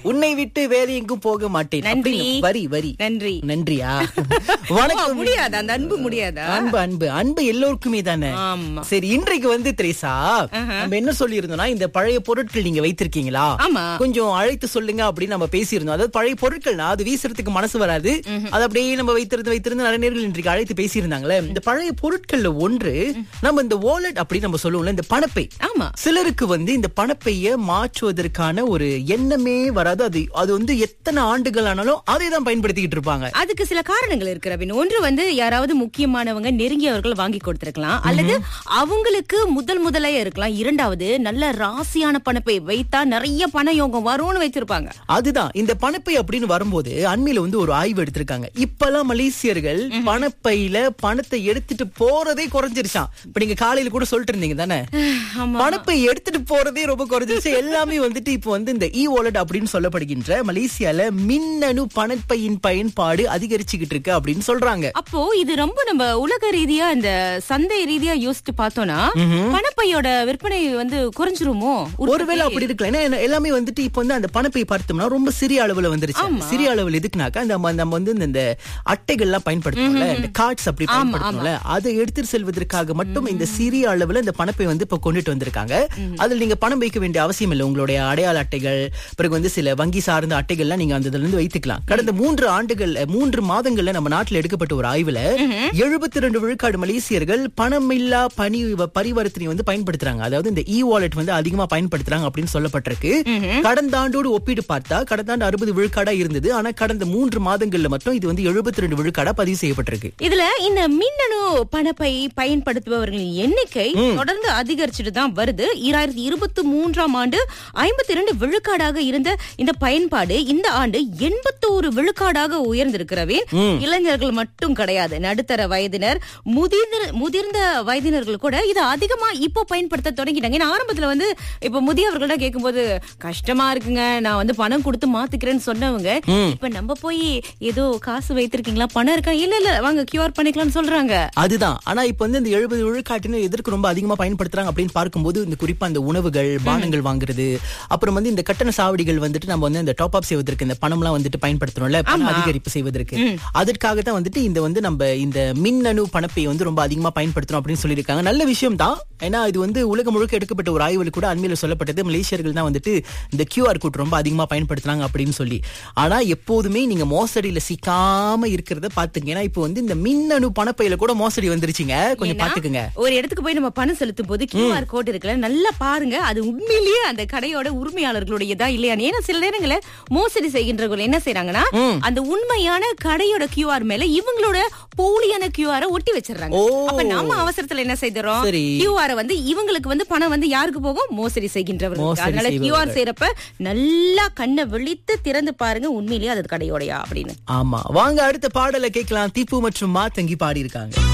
உன்னை விட்டு வேற எங்கும் போக மாட்டேன் நன்றி. அப்படின்னு வரி வரி நன்றி நன்றியா ஓ, வணக்கம் முடியாதா அந்த அன்பு முடியாதா அன்பு அன்பு அன்பு எல்லோருக்குமே தானே ஆமா. சரி இன்றைக்கு வந்து திரேசா நம்ம என்ன சொல்லியிருந்தோம்னா இந்த பழைய பொருட்கள் நீங்க வைத்திருக்கீங்களா ஆமா. கொஞ்சம் அழைத்து சொல்லுங்க அப்படின்னு நம்ம பேசியிருந்தோம் அதாவது பழைய பொருட்கள்னா அது வீசுறதுக்கு மனசு வராது அது அப்படியே நம்ம வைத்திருந்து வைத்திருந்து நிறைய நேர்கள் இன்றைக்கு அழைத்து பேசியிருந்தாங்களே இந்த பழைய பொருட்கள்ல ஒன்று நம்ம இந்த வாலெட் அப்படி நம்ம சொல்லுவோம்ல இந்த பணப்பை ஆமா சிலருக்கு வந்து இந்த பணப்பைய மாற்றுவதற்கான ஒரு எண்ணமே வராது அது அது வந்து எத்தனை ஆண்டுகள் ஆனாலும் அதை தான் பயன்படுத்திக்கிட்டு இருப்பாங்க அதுக்கு சில காரணங்கள் இருக்கு ரவின் ஒன்று வந்து யாராவது முக்கியமானவங்க நெருங்கியவர்கள் வாங்கி கொடுத்திருக்கலாம் அல்லது அவங்களுக்கு முதல் முதலே இருக்கலாம் இரண்டாவது நல்ல ராசியான பணப்பை வைத்தா நிறைய பண யோகம் வரும்னு வச்சிருப்பாங்க அதுதான் இந்த பணப்பை அப்படின்னு வரும்போது அண்மையில வந்து ஒரு ஆய்வு எடுத்திருக்காங்க இப்பெல்லாம் மலேசியர்கள் பணப்பையில பணத்தை எடுத்துட்டு போறதே குறைஞ்சிருச்சாம் இப்ப நீங்க காலையில கூட சொல்லிட்டு இருந்தீங்க தானே ஆமா பணப்பை எடுத்துட்டு போறதே ரொம்ப குறைஞ்சிருச்சு எல்லாமே வந்துட்டு இப்போ வந்து இந்த இ வாலெட் அப்படின்னு சொல்லப்படுகின்ற மலேசியால மின்னணு பணப்பையின் பயன்பாடு அதிகரிச்சுக்கிட்டு இருக்கு அப்படின்னு சொல்றாங்க அப்போ இது ரொம்ப நம்ம உலக ரீதியா இந்த சந்தை ரீதியா யோசிச்சு பார்த்தோம்னா பணப்பையோட விற்பனை வந்து குறைஞ்சிருமோ உற்பத்தி? ஒருவேளை அப்படி இருக்கலாம் ஏன்னா என்ன- எல்லாமே வந்துட்டு இப்போ வந்து அந்த பணப்பை பார்த்தோம்னா ரொம்ப சிறிய அளவுல வந்துருச்சு சிறிய அளவுல எதுக்குனாக்கா நம்ம நம்ம வந்து இந்த- இந்த அட்டைகள்லாம் பயன்படுத்தணும்ல இந்த கார்ட்ஸ் அப்படி பயன்படுத்தணும்ல அதை எடுத்துட்டு செல்வதற்காக மட்டும் இந்த சிறிய அளவுல இந்த பணப்பை வந்து இப்ப கொண்டுட்டு வந்திருக்காங்க அதுல நீங்க பணம் வைக்க வேண்டிய அவசியம் இல்லை உங்களுடைய அடையாள அட்டைகள் பிறகு வந்து சில வங்கி சார்ந்த அட்டைகள்லாம் நீங்க அந்த இதுல இருந்து வைத்துக்கலாம் கடந்த மூன்று ஆண்டுகள் மூன்று மாதங்கள்ல நம்ம நாட்டுல எடுக்கப்பட்ட ஒரு ஆய்வுல எழுபத்தி ரெண்டு விழுக்காடு மலேசியர்கள் பணமில்லா பணி பரிவர்த்தனை வந்து பயன்படுத்துறாங்க அதாவது இந்த இ வாலெட் வந்து அதிகமா பயன்படுத்துறாங்க அப்படின்னு சொல்லப்பட்டிருக்கு கடந்த ஆண்டோடு ஒப்பிட்டு பார்த்தா கடந்த ஆண்டு அறுபது விழுக்காடா இருந்தது ஆனா கடந்த மூன்று மாதங்கள்ல மட்டும் இது வந்து எழுபத்தி ரெண்டு விழுக்காடா பதிவு செய்யப்பட்டிருக்கு இதுல இந்த மின்னணு பணப்பை பயன்படுத்துபவர்களின் எண்ணிக்கை தொடர்ந்து அதிகரிச்சுட்டு தான் வருது ஈராயிரத்தி இருபத்தி மூன்றாம் ஆண்டு ஐம்பத்தி இரண்டு விழுக்காடாக இருந்த இந்த பயன்பாடு இந்த ஆண்டு எண்பத்தோரு விழுக்காடாக உயர்ந்திருக்கிறவே இளைஞர்கள் மட்டும் கிடையாது நடுத்தர வயதினர் முதிர்ந்த முதிர்ந்த வயதினர்கள் கூட இதை அதிகமா இப்போ பயன்படுத்த தொடங்கிட்டாங்க ஏன்னா ஆரம்பத்துல வந்து இப்ப முதியவர்கள்ட்ட கேட்கும்போது கஷ்டமா இருக்குங்க நான் வந்து பணம் கொடுத்து மாத்திக்கிறேன்னு சொன்னவங்க இப்ப நம்ம போய் ஏதோ காசு வைத்திருக்கீங்களா பணம் இருக்கா இல்ல இல்ல வாங்க கியூஆர் பண்ணிக்கலாம்னு சொல்றாங்க அதுதான் ஆனா இப்ப வந்து இந்த எழுபது விழுக்காட்டினர் எதற்கு ரொம்ப அதிகமா பயன்படுத்துறாங்க அப்படின்னு பார்க்கும்போது இந்த குறிப்பா இந்த உணவுகள் பானங்கள் வாங்குறது அப்புறம் வந்து இந்த கட்டண சாவடிகள் வந்துட்டு நம்ம வந்து இந்த டாப் அப் செய்வதற்கு இந்த பணம்லாம் வந்துட்டு பயன்படுத்துறோம்ல பண அதிகரிப்பு செய்வதற்கு அதற்காக தான் வந்துட்டு இந்த வந்து நம்ம இந்த மின்னணு பணப்பை வந்து ரொம்ப அதிகமா பயன்படுத்தணும் அப்படின்னு சொல்லியிருக்காங்க நல்ல விஷயம் தான் ஏன்னா இது வந்து உலகம் முழுக்க எடுக்கப்பட்ட ஒரு ஆய்வுல கூட அண்மையில சொல்லப்பட்டது மலேசியர்கள் தான் வந்துட்டு இந்த கியூஆர் கோட் ரொம்ப அதிகமா பயன்படுத்துறாங்க அப்படின்னு சொல்லி ஆனா எப்போதுமே நீங்க மோசடியில சிக்காம இருக்கிறத பாத்துங்க ஏன்னா இப்போ வந்து இந்த மின்னணு பணப்பையில கூட மோசடி வந்துருச்சுங்க கொஞ்சம் ஏன்னா, பாத்துக்குங்க ஒரு இடத்துக்கு போய் நம்ம பணம் செலுத்தும் போது கியூஆர் கோட் இருக்குல்ல நல்லா பாருங்க அது உண்மையிலேயே அந்த கடையோட உரிமையாளர்களுடையதா இல்லையான்னு ஏன்னா சில நேரங்கள்ல மோசடி செய்கின்றவர்கள் என்ன செய்றாங்கன்னா அந்த உண்மையான கடையோட கியூஆர் மேல இவங்களோட போலியான கியூஆர் ஒட்டி வச்சிடுறாங்க ஓ. அப்ப நம்ம அவசரத்துல என்ன செய்தோம் சரி. கியூஆர் வந்து இவங்களுக்கு வந்து பணம் வந்து யாருக்கு போகும் மோசடி செய்கின்றவர்கள் மோசடி அதனால செய்பவர்கள். கியூஆர் செய்யறப்ப நல்லா கண்ணை விழித்து திறந்து பாருங்க உண்மையிலேயே அது கடையோடையா அப்படின்னு ஆமா வாங்க அடுத்த பாடலை கேட்கலாம் திப்பு மற்றும் மாத்தங்கி பாடி இருக்காங்க